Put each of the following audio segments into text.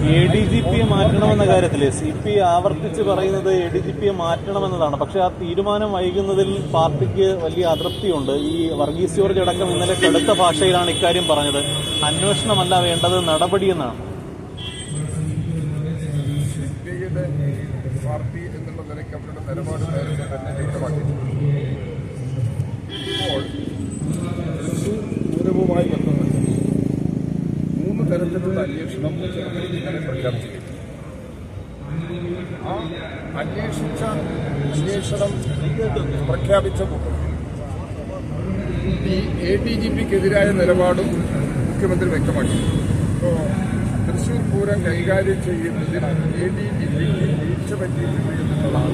A D G പിയെ മാറ്റണമെന്ന കാര്യത്തിൽ സി പി ആവർത്തിച്ച് പറയുന്നത് എ ഡി ജി പിയെ മാറ്റണമെന്നതാണ് പക്ഷെ ആ തീരുമാനം വൈകുന്നതിൽ പാർട്ടിക്ക് വലിയ അതൃപ്തിയുണ്ട് ഈ വർഗീസ് ജോർജ് അടക്കം ഇന്നലെ കടുത്ത ഭാഷയിലാണ് ഇക്കാര്യം പറഞ്ഞത് അന്വേഷണമല്ല വേണ്ടത് നടപടിയെന്നാണ് സിപിഐയുടെ പാർട്ടി എന്നുള്ള നിലയ്ക്ക് അവരുടെ നിലപാട് നേരത്തെ തന്നെ വ്യക്തമാക്കിയിട്ടുണ്ട് ഇപ്പോൾ തൃശൂർ പൂരവുമായി ബന്ധപ്പെട്ട് മൂന്ന് തരത്തിലുള്ള അന്വേഷണം ഇന്നലെ പ്രഖ്യാപിച്ചിട്ടുണ്ട് ആ അന്വേഷിച്ച അന്വേഷണം പ്രഖ്യാപിച്ചപ്പോൾ ഈ എ ഡി ജി പിക്കെതിരായ നിലപാടും മുഖ്യമന്ത്രി വ്യക്തമാക്കി ഇപ്പോൾ തൃശൂർ പൂരം കൈകാര്യം ചെയ്യുന്നതിൽ എ ഡി ജി പിക്ക് വീഴ്ച പറ്റിയിട്ടുണ്ട് എന്നുള്ളതാണ്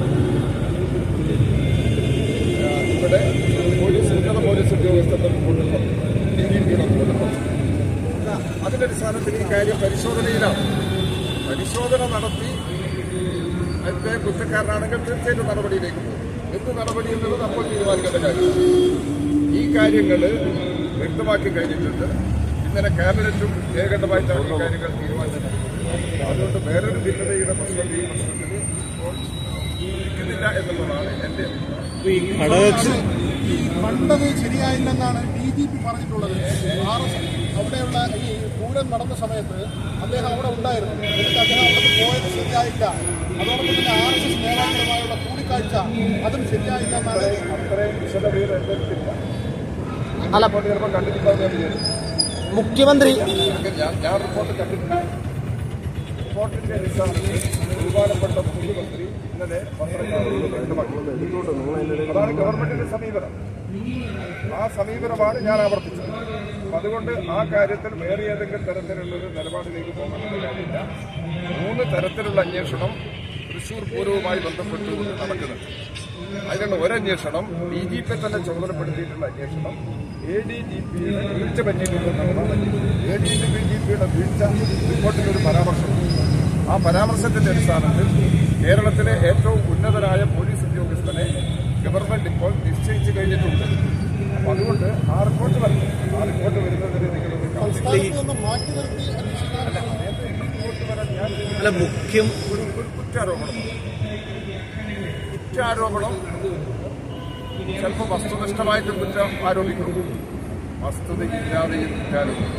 ആ, ഇവിടെ പോലീസ് ഉന്നത പോലീസ് ഉദ്യോഗസ്ഥരുടെ റിപ്പോർട്ടിൽ ഡി ജി പിയുടെ റിപ്പോർട്ടിൽ പറഞ്ഞു. അതിന്റെ അടിസ്ഥാനത്തിൽ ഈ കാര്യം പരിശോധനയിലാണ് പരിശോധന നടത്തി അതിന്റെ കുറ്റക്കാരനാണെങ്കിൽ തീർച്ചയായിട്ടും നടപടിയിലേക്ക് പോകും എന്ത് നടപടി എന്നുള്ളത് അപ്പോൾ തീരുമാനിക്കേണ്ട കാര്യം ഈ കാര്യങ്ങൾ വ്യക്തമാക്കി കഴിഞ്ഞിട്ടുണ്ട് ഇന്നലെ ക്യാബിനറ്റും ഏകണ്ഠമായിട്ടാണ് ഈ കാര്യങ്ങൾ തീരുമാനിച്ചത് അതുകൊണ്ട് വേറൊരു ഭിന്നതയുടെ പ്രശ്നം ഈ പ്രശ്നത്തിൽ ഇപ്പോൾ ഇരിക്കുന്നില്ല എന്നുള്ളതാണ് എന്റെ അഭിപ്രായം ഈ ഘടകകക്ഷി ഈ കണ്ടത് ശരിയായില്ലെന്നാണ് ഡി ജി പി പറഞ്ഞിട്ടുള്ളത് ആർ എസ് അവിടെയുള്ള ഈ പൂരം നടന്ന സമയത്ത് അദ്ദേഹം അവിടെ ഉണ്ടായിരുന്നു എന്നിട്ട് അദ്ദേഹം അവിടെ പോയത് ശരിയായില്ല അതോടൊപ്പം തന്നെ ആർ എസ് എസ് നേതാക്കളുമായുള്ള കൂടിക്കാഴ്ച അതും ശരിയായില്ല എന്നാണ് അത്രയും വിശദവിവരം എന്റെ അടുത്തില്ല അല്ല റിപ്പോർട്ട് ചിലപ്പോൾ കണ്ടിട്ടുണ്ടാവും ഞാൻ വിചാരിച്ചു മുഖ്യമന്ത്രി അങ്ങനെ ഞാൻ ഞാൻ റിപ്പോർട്ട് കണ്ടിട്ടില്ല റിപ്പോർട്ടിന്റെ അടിസ്ഥാനത്തിൽ ബഹുമാനപ്പെട്ട മുഖ്യമന്ത്രി ഇന്നലെ പത്രക്കാരോട് വ്യക്തമാക്കി അതാണ് ഗവൺമെന്റിന്റെ സമീപനം ആ സമീപനമാണ് ഞാൻ ആവർത്തിച്ചത് അപ്പൊ അതുകൊണ്ട് ആ കാര്യത്തിൽ വേറെ ഏതെങ്കിലും തരത്തിലുള്ള ഒരു നിലപാടിലേക്ക് പോകേണ്ട കാര്യമില്ല മൂന്ന് തരത്തിലുള്ള അന്വേഷണം തൃശൂർ പൂരവുമായി ബന്ധപ്പെട്ടുകൊണ്ട് നടക്കുന്നുണ്ട് അതിനുള്ള ഒരന്വേഷണം ഡി ജി പി തന്നെ ചുമതലപ്പെടുത്തിയിട്ടുള്ള അന്വേഷണം എ ഡി ജി പിയുടെ വീഴ്ച പറ്റിയിട്ടുണ്ടെന്നാണ് A D G P G പിയുടെ വീഴ്ച റിപ്പോർട്ടിലൊരു പരാമർശമുണ്ട് ആ പരാമർശത്തിന്റെ അടിസ്ഥാനത്തിൽ കേരളത്തിലെ ഏറ്റവും ഉന്നതരായ പോലീസ് ഉദ്യോഗസ്ഥനെ ഗവൺമെന്റ് ഇപ്പോൾ നിശ്ചയിച്ചു കഴിഞ്ഞിട്ടുണ്ട് അപ്പൊ അതുകൊണ്ട് ആ റിപ്പോർട്ട് വരണം ആ റിപ്പോർട്ട് വരുന്നതിന് നിങ്ങളൊന്ന് കാത്തിരിക്കുക. സംസ്ഥാനത്ത് നിന്ന് മാറ്റി നിർത്തി അന്വേഷിക്കാൻ നേരത്തെ റിപ്പോർട്ട് വരാൻ ഞാൻ അല്ല മുഖ്യം ഒരു ഒരു കുറ്റാരോപണം കുറ്റാരോപണം ചിലപ്പോൾ വസ്തുനിഷ്ഠമായിട്ട് കുറ്റം ആരോപിക്കും വസ്തുതയില്ലാതെയും കുറ്റാരോപണം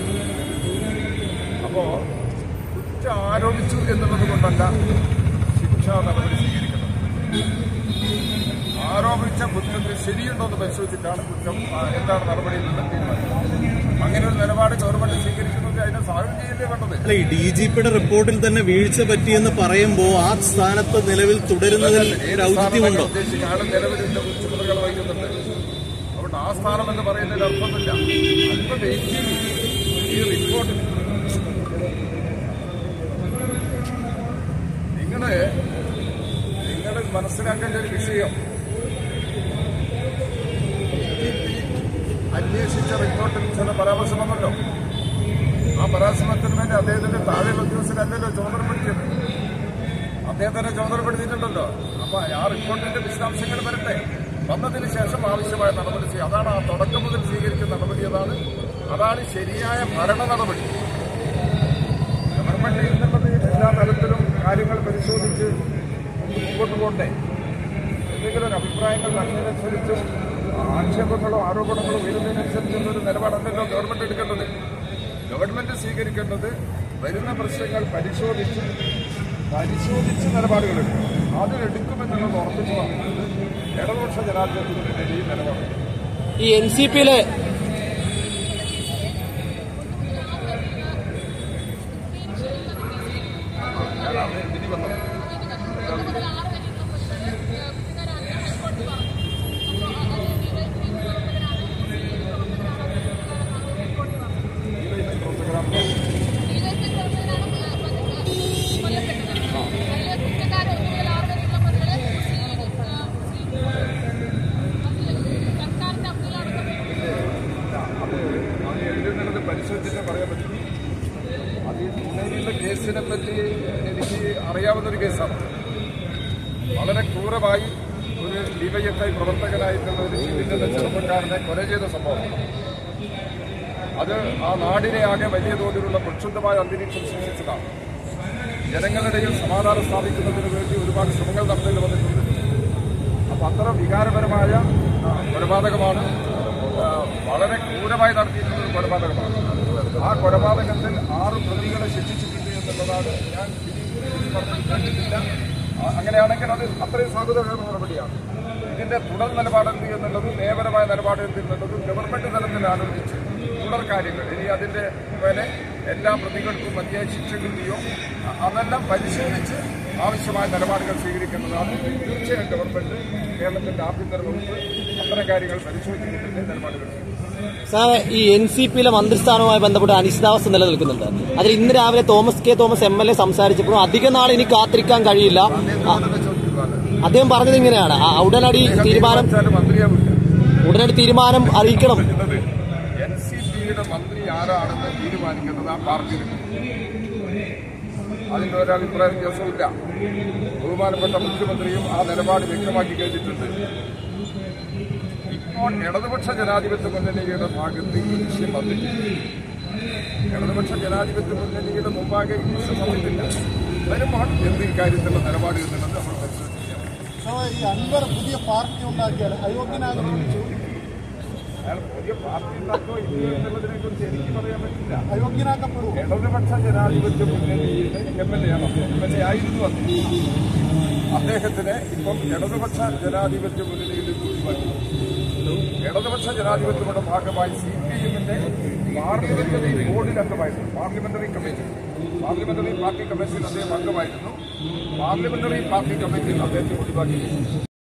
അപ്പോ കുറ്റം ആരോപിച്ചു എന്നുള്ളത് കൊണ്ടല്ല ശിക്ഷാ നടപടി സ്വീകരിക്കുന്നത് ആരോപിച്ച കുറ്റത്തിൽ ശരിയുണ്ടോ എന്ന് പരിശോധിച്ചിട്ടാണ് കുറ്റം ആ, എന്താണ് നടപടി എന്നുള്ളത് തീരുമാനിക്കുന്നത് അങ്ങനെ ഒരു നിലപാട് ഗവൺമെന്റ് സ്വീകരിക്കുന്നത് അതിനെ സ്വാഗതം ചെയ്യല്ലേ വേണ്ടത് അല്ല ഈ ഡി ജി പിയുടെ റിപ്പോർട്ടിൽ തന്നെ വീഴ്ച പറ്റിയെന്ന് പറയുമ്പോൾ ആ സ്ഥാനത്ത് നിലവിൽ തുടരുന്നതിൽ ഒരു ഔചിത്യമുണ്ടോ ഉദ്ദേശിക്കുന്ന ആളും നിലവിലുള്ള ചുമതലകൾ വഹിക്കുന്നുണ്ട് അതുകൊണ്ട് ആ സ്ഥാനം എന്ന് പറയുന്നതിൽ അർത്ഥമില്ല അല്പം വെയിറ്റ് ചെയ്യും ഈ റിപ്പോർട്ട് നിങ്ങള് നിങ്ങൾ മനസ്സിലാക്കേണ്ട ഒരു വിഷയം DGP അന്വേഷിച്ച റിപ്പോർട്ടിൽ ചില പരാമർശം വന്നല്ലോ ആ പരാമർശത്തിന് വേണ്ടി അദ്ദേഹത്തിന്റെ താഴെയുള്ള ഉദ്യോഗസ്ഥരല്ലല്ലോ ചുമതലപ്പെടുത്തിയത് അദ്ദേഹം തന്നെ ചുമതലപ്പെടുത്തിയിട്ടുണ്ടല്ലോ അപ്പൊ ആ റിപ്പോർട്ടിന്റെ വിശദാംശങ്ങൾ വരട്ടെ വന്നതിന് ശേഷം ആവശ്യമായ നടപടി ചെയ്യും അതാണ് ആ തുടക്കം മുതൽ സ്വീകരിക്കുന്ന നടപടി അതാണ് അതാണ് ശരിയായ ഭരണ നടപടി ഗവൺമെന്റ് എന്നുള്ളത് എല്ലാ തലത്തിലും കാര്യങ്ങൾ പരിശോധിച്ച് മുമ്പോട്ട് പോകണ്ടേ എന്തെങ്കിലും ഒരു അഭിപ്രായങ്ങൾ വരുന്നതിനനുസരിച്ചും ആക്ഷേപങ്ങളോ ആരോപണങ്ങളോ വരുന്നതിനനുസരിച്ചുള്ള ഒരു നിലപാടല്ലല്ലോ ഗവൺമെന്റ് എടുക്കേണ്ടത് ഗവൺമെന്റ് സ്വീകരിക്കേണ്ടത് വരുന്ന പ്രശ്നങ്ങൾ പരിശോധിച്ച് പരിശോധിച്ച് നിലപാടുകളെടുക്കും അതിലെടുക്കുമെന്നുള്ളത് ഉറപ്പിച്ചു പറഞ്ഞിട്ടുണ്ട് ഇടതുപക്ഷ ജനാധിപത്യത്തിന്റെ ഈ നിലപാട് ഈ എൻ സി പിയിലെ ഞാൻ അവിടെ വിധി വന്നത് അത് അത് എഴുതുന്നത് പരിശോധിച്ചിട്ടേ പറയാൻ പറ്റും അത് ഈ തുണയിലുള്ള കേസിനെ പറ്റി എനിക്ക് അറിയാവുന്നൊരു കേസാണ് വളരെ ക്രൂരമായി ഒരു ഡിവൈഎഫ്ഐ പ്രവർത്തകനായിട്ടുള്ള ഒരു സിവിലിന്റെ ചെറുപ്പക്കാരനെ കൊല ചെയ്ത സംഭവം അത് ആ നാടിനെ ആകെ വലിയ തോതിലുള്ള പ്രക്ഷുബ്ധമായ അന്തരീക്ഷം സൃഷ്ടിച്ചതാണ് ജനങ്ങളിടയിൽ സമാധാനം സ്ഥാപിക്കുന്നതിന് വേണ്ടി ഒരുപാട് ശ്രമങ്ങൾ നടത്തേണ്ടി വന്നിട്ടുണ്ട് അപ്പൊ അത്ര വികാരപരമായ ആ, കൊലപാതകമാണ് ആ, വളരെ ക്രൂരമായി നടത്തിയിട്ടുള്ള ഒരു കൊലപാതകമാണ് ആ കൊലപാതകത്തിൽ ആറ് പ്രതികളെ ശിക്ഷിച്ചിട്ടുണ്ട് എന്നുള്ളതാണ് ഞാൻ വിധി പറഞ്ഞത് കേട്ടിട്ടില്ല ആ, അങ്ങനെയാണെങ്കിൽ അത് അത്രയും സാധുതകരമായ നടപടിയാണ് ഇതിന്റെ തുടർ നിലപാട് എന്ത് എന്നുള്ളതും നിയമപരമായ നിലപാട് എന്ത് എന്നുള്ളതും ഗവൺമെന്റ് തലത്തിൽ ആലോചിച്ച് തുടർ കാര്യങ്ങൾ ഇനി അതിന്റെ പോലെ എല്ലാ പ്രതികൾക്കും മതിയായ ശിക്ഷ കിട്ടിയോ അ- അതെല്ലാം പരിശോധിച്ച് ആവശ്യമായ നിലപാടുകൾ സ്വീകരിക്കേണ്ടതാണ് തീർച്ചയായും ഗവൺമെന്റ് കേരളത്തിന്റെ ആഭ്യന്തര വകുപ്പ് അത്തരം കാര്യങ്ങൾ പരിശോധിക്കുന്നതിന്റെ നിലപാടുകൾ സ്വീകരിക്കും സാറേ ഈ എൻ സി പിയിലെ മന്ത്രിസ്ഥാനവുമായി ബന്ധപ്പെട്ട് അനിശ്ചിതാവസ്ഥ നിലനിൽക്കുന്നുണ്ട് അതിൽ ഇന്ന് രാവിലെ Thomas K Thomas M L A സംസാരിച്ചപ്പോഴും അധിക നാൾ ഇനി കാത്തിരിക്കാൻ കഴിയില്ല ആ, അദ്ദേഹം പറഞ്ഞത് ഇങ്ങനെയാണ് ആ, ഉടനടി തീരുമാനം മന്ത്രിയാവില്ല ഉടനടി തീരുമാനം അറിയിക്കണം പറയുന്നത് എൻ സി പിയുടെ മന്ത്രി ആരാണെന്ന് തീരുമാനിക്കുന്നത് ആ പാർട്ടിയിൽ അതിന്റെ ഒരഭിപ്രായ വ്യത്യാസമില്ല ബഹുമാനപ്പെട്ട മുഖ്യമന്ത്രിയും ആ നിലപാട് വ്യക്തമാക്കി കഴിഞ്ഞിട്ടുണ്ട് ഇപ്പോൾ ഇടതുപക്ഷ ജനാധിപത്യ മുന്നണിയുടെ ഭാഗത്ത് ഈ വിഷയം വന്നില്ല ഇടതുപക്ഷ ജനാധിപത്യ മുന്നണിയുടെ മുമ്പാകെ ഈ വിഷയം വന്നിട്ടില്ല വരുമ്പോൾ എന്ത് ഇക്കാര്യത്തിലുള്ള നിലപാട് എന്നുള്ളത് നമ്മൾ പരിശോധിക്കാം സോ ഈ അൻവർ പുതിയ പാർട്ടി ഉണ്ടാക്കിയാൽ അയോഗ്യനാകുമെന്ന് ചോദിക്കും അയാൾ പുതിയ പാർട്ടി ഉണ്ടാക്കോ ഇല്ലയോ എന്നുള്ളതിനെ കുറിച്ച് എനിക്ക് പറയാൻ പറ്റില്ല അയോഗ്യനാക്കപ്പെടും ഇടതുപക്ഷ ജനാധിപത്യ മുന്നണിയുടെ എം എൽ എ ആണ് എം എൽ എ ആയിരുന്നു അദ്ദേഹം അദ്ദേഹത്തിന് ഇപ്പം ഇടതുപക്ഷ ജനാധിപത്യ മുന്നണിയിൽ ഒഴിവാക്കി ഇടതുപക്ഷ ജനാധിപത്യയുടെ ഭാഗമായി സി പി എമ്മിന്റെ പാർലമെന്ററി ബോർഡിൽ അംഗമായിരുന്നു പാർലമെന്ററി കമ്മിറ്റി പാർലമെന്ററി പാർട്ടി കമ്മിറ്റിയിൽ അദ്ദേഹം അംഗമായിരുന്നു പാർലമെന്ററി പാർട്ടി കമ്മിറ്റിയിൽ അദ്ദേഹത്തെ ഒഴിവാക്കി